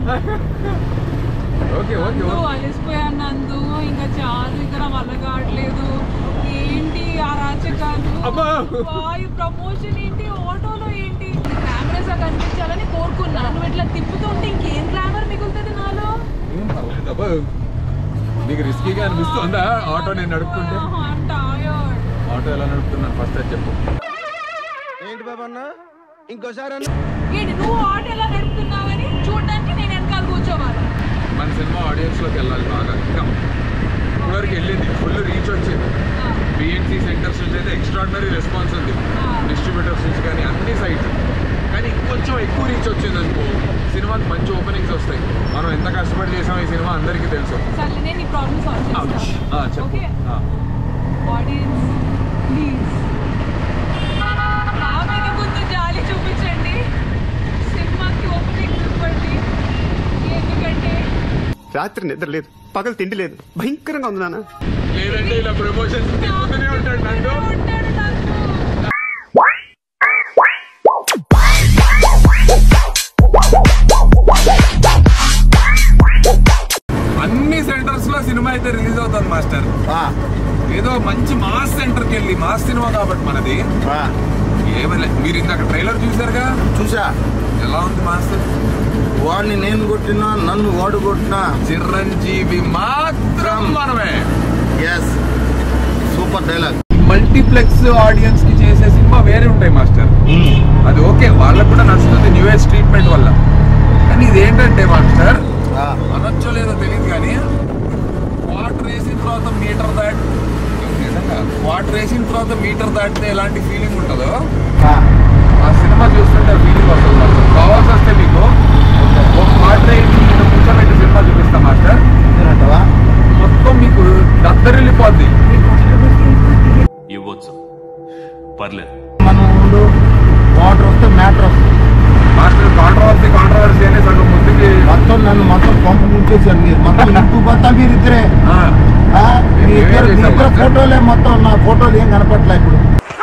Okay okay నందు okay అలసిపోయాను నందు ఇంకా చాలు ఇంకా నా వల్ల కావట్లేదు ఏంటి ఆ రాచకాలు అబ్బా. ఈ ప్రమోషన్ ఏంటి ఆటోలో ఏంటి కెమెరాస్ కనిపించాలని కోరుకున్నా నువ్వు ఇట్లా తిప్పుతుంటే ఇంకేం గ్లామర్ మిగులుతుంది నాలో ఏం పర్లేదు అబ్బా నీకు రిస్కీగా అనిపిస్తుందా ఆటో నేను నడుపుతుంటే I'm tired. ఆటో ఎలా నడుపుతున్నాను ఫస్ట్ అది చెప్పు ఏంటి బాబా అన్న ఇంకోసారి అన్న ఏంటి నువ్వు ఆటో ఎలా నడుపుతున్నావని చూడడానికి నేను వెనకాల కూర్చోవాలి మన సినిమా ఆడియన్స్లోకి వెళ్ళాలి బాగా ఇంకా ఇప్పటివరకు వెళ్ళింది ఫుల్ రీచ్ వచ్చింది బిఎన్సి సెంటర్స్ నుంచి అయితే ఎక్స్ట్రాడినరీ రెస్పాన్స్ ఉంది డిస్ట్రిబ్యూటర్స్ నుంచి కానీ అన్ని సైట్స్ కానీ ఇంకొంచెం ఎక్కువ రీచ్ వచ్చింది అనుకో సినిమాకి మంచి ఓపెనింగ్స్ వస్తాయి మనం ఎంత కష్టపడి చేసాం ఈ సినిమా అందరికీ తెలుసు సర్లే నేను ఈ ప్రాబ్లమ్ సాల్వ్ Ouch. చేస్తాను ఆ, చెప్పు ఓకే ఆ. ఆడియన్స్ ప్లీజ్ నా మీద కొంచెం జాలి చూపించండి సినిమాకి ఓపెనింగ్ ఇవ్వండి ఎందుకంటే రాత్రి నిద్ర లేదు పగలు తిండి లేదు భయంకరంగా ఉంది నాన్న లేదంటే ఇలా ప్రమోషన్స్ తిప్పుతూనే ఉంటాడు నన్ను ఉంటాడు నాకు అన్ని సెంటర్స్ లో సినిమా అయితే రిలీజ్ అవుతుంది మాస్టర్ ఏదో మంచి మాస్ సెంటర్ కి వెళ్ళి మాస్ సినిమా కాబట్టి మనది ఏమలే మీరు ఇందాక ట్రైలర్ చూసారుగా చూసా ఎలా ఉంది మాస్టర్ వాడిని నేను కొట్టినా నన్ను వాడు కొట్టినా చిరంజీవి మాత్రం మనమే ఎస్ సూపర్ డైలాగ్ మల్టీప్లెక్స్ ఆడియన్స్ కి చేసే సినిమా వేరే ఉంటాయి మాస్టర్ అది ఓకే వాళ్ళకు కూడా నచ్చుతుంది న్యూ ఏజ్ ట్రీట్మెంట్ వల్ల కానీ ఇది ఏంటంటే మాస్టర్ అనొచ్చో లేదో తెలియదు కానీ వాటర్ వేసిన తర్వాత మీటర్ దాట్ నిజంగా వాటర్ వేసిన తర్వాత మీటర్ దాటితే ఎలాంటి ఫీలింగ్ ఉంటుందో ఆ సినిమా చూస్తుంటే ఫీలింగ్ వస్తుంది మాస్టర్ కావాల్సి వస్తే మీకు ఒక వాటర్ వేసి నేను కూర్చోబెట్టి సినిమా చూపిస్తా మాస్టర్ మొత్తం మీకు దద్దరిల్లిపోద్ది ఇవ్వచ్చు పర్లేదు మన ఊళ్ళో వాటర్ వస్తే మ్యాటర్ వస్తుంది మాస్టర్ కాంట్రవర్సీ కాంట్రవర్సీ అనే సగం ముందుకి మొత్తం నన్ను మొత్తం పంపు ముంచేశారు మీరు మొత్తం ఇంటూ మొత్తం మీరు ఇద్దరే ఆ, ఆ? మీ ఇద్దరు మీ ఇద్దరు ఫోటోలే మొత్తం నా ఫోటోలు ఏం కనపట్లే ఇప్పుడు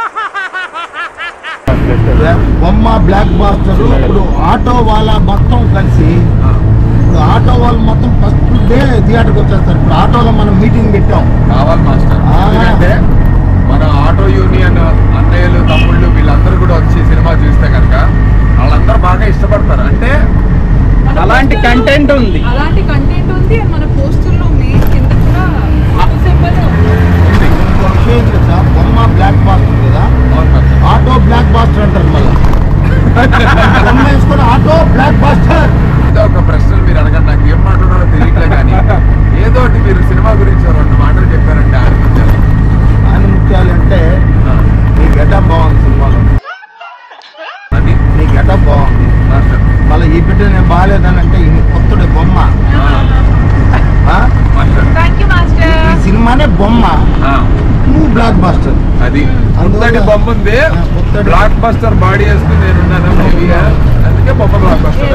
బొమ్మ బ్లాక్ బాస్టర్ ఇప్పుడు ఆటో వాళ్ళ మొత్తం కలిసి ఆ. ఇప్పుడు ఆటో వాళ్ళు మొత్తం ఫస్ట్ డే థియేటర్కి వచ్చేస్తారు ఇప్పుడు ఆటోలో మనం మీటింగ్ పెట్టాం కావాలి మాస్టర్ ఆ. ఎందుకంటే మన ఆటో యూనియన్ అన్నయ్యలు తమ్ముళ్ళు వీళ్ళందరూ కూడా వచ్చి సినిమా చూస్తే కనుక వాళ్ళందరూ బాగా ఇష్టపడతారు అంటే మన అలాంటి poster లో- కంటెంట్ ఉంది అలాంటి కంటెంట్ ఉంది and మన పోస్టర్లో మెయిన్ కింద కూడా సింబల్ ఉంది. ఇంకో విషయం ఏంటి తెలుసా బొమ్మ బ్లాక్ బాస్టర్ కదా అవును మాస్టర్. ఆటో బ్లాక్ బాస్టర్ అంటారు మళ్ళీ బొమ్మ వేసుకొని ఆటో బ్లాక్ బాస్టర్ ఏదో ఒక ప్రశ్నలు మీరు అడగండి నాకు ఏం మాట్లాడాలో తెలియట్లే కానీ ఏదో ఒకటి మీరు సినిమా గురించి ఓ రెండు మాటలు చెప్పారంటే ఆనందించాలి అని ముఖ్యాలు అంటే ఆ, నీ గెటప్ బాగుంది సినిమాలో అది నీ గెటప్ బాగుంది మాస్టర్ మళ్ళీ ఈ బిడ్డ నేను బాగాలేదని అంటే ఈ కొత్తడే బొమ్మ ఆ, ఆ? మాస్టర్ థ్యాంక్ యూ మాస్టర్ ఈ సినిమానే బొమ్మ ఆ, నువ్వు బ్లాక్ బాస్టర్ అది అందువల్ల- కొత్తటి బొమ్మ ఉంది ఆ, కొత్తటి- బ్లాక్ బస్టర్ బాడీ వేసుకుని నేను ఉన్నాను మూవీగా అందుకే బొమ్మ బ్లాక్ బస్టర్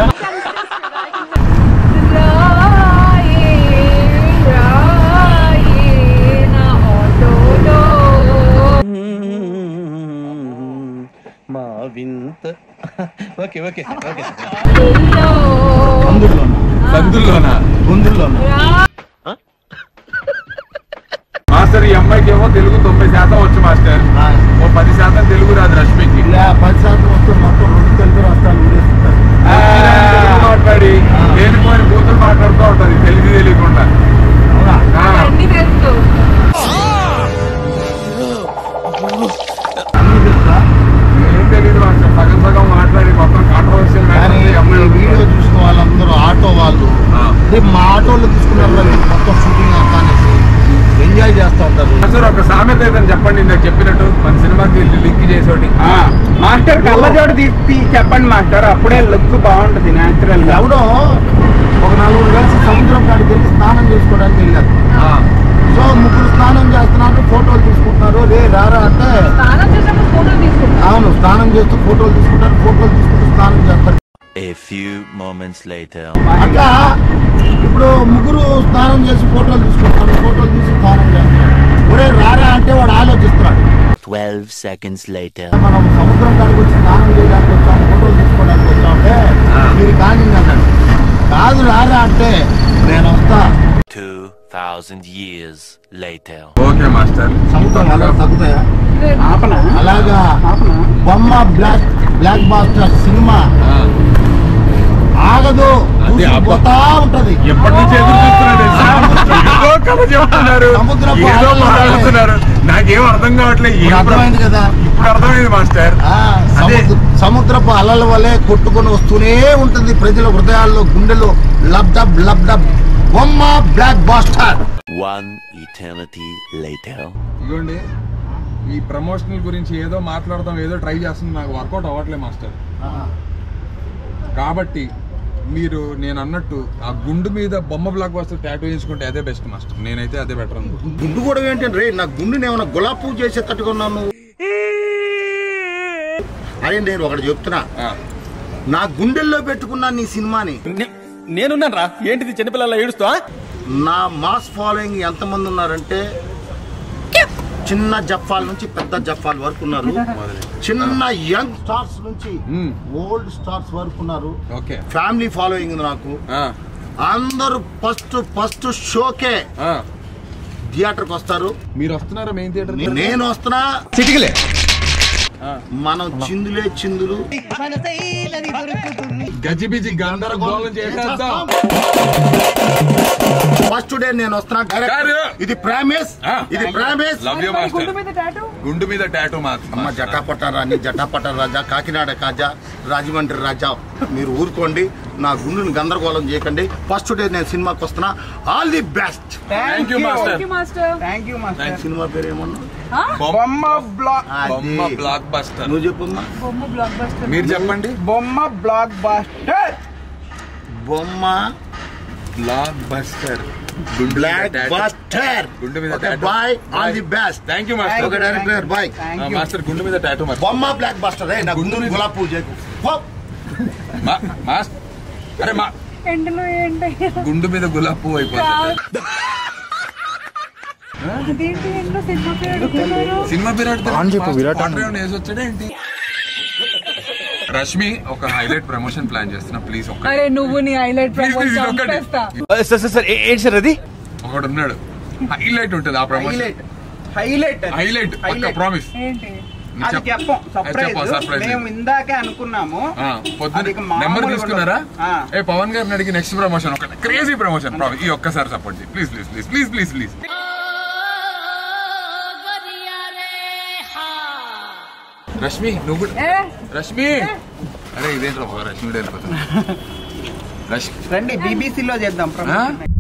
రాయే రాయే నా ఆటోలో మా వింత ఓకే ఓకే ఓకే ఎల్లో అందులోనా సందుల్లోనా గొంతుల్లోనా మాస్టర్ ఈ అమ్మాయికి ఏమో తెలుగు తొంభై శాతం వచ్చు మాస్టర్ ఆ, ఓ పది శాతం తెలుగు రాదు రష్మికి ఇలా పది శాతం వస్తే మొత్తం రెండు తెలుగు రాష్ట్రాలు ఊరేస్తుంటారు ఆ, తెలుగు మాట్లాడి లేనిపోయిన కూతురు మాట్లాడుతూ ఉంటది తెలుగు తెలియకుండా అవునా ఆ, అన్ని తెలుసు అన్ని తెలుసా ఏం తెలియదు మాస్టర్ సగం సగం మాట్లాడి మొత్తం కాంట్రవర్షియల్ కానీ ఈ వీడియో చూసిన వాళ్ళందరూ ఆటో వాళ్ళు అంటే మా ఆటోలో తీసుకున్నారు కదా మొత్తం షూటింగ్ అంతా అనేసి ఎంజాయ్ చేస్తూ ఉంటారు సార్ ఒక సామెత ఏదని చెప్పండి ఇందాక చెప్పినట్టు మన సినిమాకి లింక్ చేసేటి మాస్టర్ కళ్ళజోడు తీసి చెప్పండి మాస్టర్ అప్పుడే లుక్ బాగుంటది న్యాచురల్ గా ఎవడో ఒక నలుగురు కలిసి సముద్రం కాడికి వెళ్ళి స్నానం చేసుకోవడానికి వెళ్ళారు సో ముగ్గురు స్నానం చేస్తున్నారు ఫోటోలు తీసుకుంటున్నారు రే రారా అంటే స్నానం చేసినప్పుడు ఫోటో తీసుకుంటా అవును స్నానం చేస్తూ ఫోటోలు తీసుకుంటారు ఫోటోలు తీసుకుంటూ స్నానం చేస్తారు A few moments later. అట్లా ఇప్పుడు ముగ్గురు స్నానం చేసి ఫోటోలు తీసుకుంటారు ఫోటోలు తీసి స్నానం చేస్తారు ఒరే రారా అంటే వాడు ఆలోచిస్తున్నాడు 12 seconds later. మనం సముద్రం కాడికి వచ్చి స్నానం చేయడానికి వచ్చాం ఫోటోలు తీసుకోవడానికి వచ్చామంటే మీరు కానీ అన్నాడు కాదు రారా అంటే నేను వస్తా 2,000 years later. ఓకే మాస్టర్ సముద్రం అలా తగ్గుతాయా ఆపనా అలాగా ఆపనా బొమ్మ బ్లాక్ బ్లాక్ బాస్టర్ సినిమా ఆ, ఆగదు అదే అబ్బా. పోతా ఉంటది ఎప్పటి నుంచి ఎదురు చూస్తున్నా తెలుసా? ఏదో కథ చెప్తున్నారు సముద్రపు ఏదో అలలు మాట్లాడుతున్నారు నాకేం అర్థం కావట్లేదు ఏం ఇప్పుడు అర్థమైంది కదా ఇప్పుడు అర్థమైంది మాస్టర్ ఆ, అదే. సముద్ర- సముద్రపు అలల వలె కొట్టుకొని వస్తూనే ఉంటుంది ప్రజల హృదయాల్లో గుండెలో లబ్డబ్ లబ్డబ్ బొమ్మ blockbuster One eternity later. ఇదిగోండి ఈ ప్రమోషనల్ గురించి ఏదో మాట్లాడదాం ఏదో ట్రై చేస్తుంది నాకు వర్కౌట్ అవ్వట్లేదు మాస్టర్ కాబట్టి మీరు నేను అన్నట్టు ఆ గుండు మీద బొమ్మ బ్లాక్ వస్తే టాటూ వేయించుకుంటే అదే బెస్ట్ మాస్టర్ నేనైతే అదే బెటర్ అనుకో గుండు కూడా ఏంటంటే రే నా గుండెని ఏమైనా గులాబ్ పువ్వు చేసేటట్టుగా ఉన్నాను అరే నేను ఒకటి చెప్తున్నా ఆ, నా గుండెల్లో పెట్టుకున్నా నీ సినిమాని నేనున్నాను రా ఏంటిది చిన్నపిల్లల ఏడుస్తా నా మాస్ ఫాలోయింగ్ ఎంతమంది ఉన్నారంటే చిన్న జఫాల నుంచి పెద్ద జఫాల్ వరకు ఉన్నారు చిన్న యంగ్ స్టార్స్ నుంచి మ్మ్. ఓల్డ్ స్టార్స్ వరకు ఉన్నారు ఓకే ఫ్యామిలీ ఫాలోయింగ్ ఉంది నాకు ఆ, అందరూ ఫస్ట్ ఫస్ట్ షోకే ఆ. థియేటర్కి వస్తారు మీరు వస్తున్నారా మెయిన్ థియేటర్ నేను వస్తున్నా చిటికలే మనం చిందులే చిందులు గజిబిజి గందరగోళం చేసేద్దాం ఫస్ట్ డే నేను వస్తున్నా డైరెక్ట్ గారు. ఇది ప్రామిస్ ఆ. ఇది ప్రామిస్ లవ్ యూ మాస్టర్ గుండు మీద టాటూ గుండు మీద టాటూ అమ్మ మాత్రం జటాపట రాణి జటాపట రాజా కాకినాడ కాజా రాజమండ్రి రాజా మీరు ఊరుకోండి నా గుండెని గందరగోళం చేయకండి ఫస్ట్ డే నేను సినిమాకి వస్తున్నా all the best Thank you, master. Thank you master thank you master సినిమా పేరు ఏమన్నా బొమ్మ బ్లాక్ బొమ్మ అది. బ్లాక్ బస్టర్ నువ్వు చెప్పమ్మా బొమ్మ బ్లాక్ బస్టర్ మీరు చెప్పండి బొమ్మ బ్లాక్ బాస్టర్ బొమ్మ బ్లాక్ బస్టర్ బ్లాక్ బస్టర్ గుండు మీద okay tattoo. Bye all Bye. The best thank you master okay director bye thank ఆ, యూ మాస్టర్ గుండు మీద టాటూ మరి బొమ్మ బ్లాక్ బస్టర్ ఏ నా గుండు గుండెని మీద- గులాబ్ పూజ చేయకు. పో. మా- మాస్- అరే మా ఎండలో ఏంటి గుండు మీద గులాబ్ పువ్వు అయిపోతుంది అదేంటి ఎండలో సినిమా పేరు అడుగుతున్నారు సినిమా పీరియడ్ అని చెప్పు, విరాట్ వేసి వచ్చాడే ఏంటి రష్మి ఒక హైలైట్ ప్రమోషన్ ప్లాన్ చేస్తున్నా ప్లీజ్ ఒక్క అరే నువ్వు నీ హైలైట్ ప్లీజ్ ప్లీజ్ ప్రమోషన్ ఒక్కటి చంపేస్తా సార్ సార్ సార్ ఏంటి సార్ అది ఒకడు ఉన్నాడు హైలైట్ ఉంటుంది ఆ ప్రమోషన్ హైలైట్ హైలైట్ హైలైట్ పక్క ప్రామిస్ ఏంటి అది చెప్పం చెప్పు, సర్ప్రైజ్ surprise. మేము ఇందాకే అనుకున్నాము పొద్దున అది ఇక మామూలుగా నెంబర్ తీసుకున్నారా ఆ. ఏ పవన్ గారిని అడిగి నెక్స్ట్ ప్రమోషన్ ఒక క్రేజీ ప్రమోషన్ ఈ ఒక్కసారి సపోర్ట్ చేయి please please please please please please Rashmi నువ్వు కూడా ఏ రష్మి అరే ఇదేంట్రా బాబు, రష్మి కూడా వెళ్ళిపోతుంది రష్మి రండి బీబీసీలో చేద్దాం ఆ? ప్రమోషన్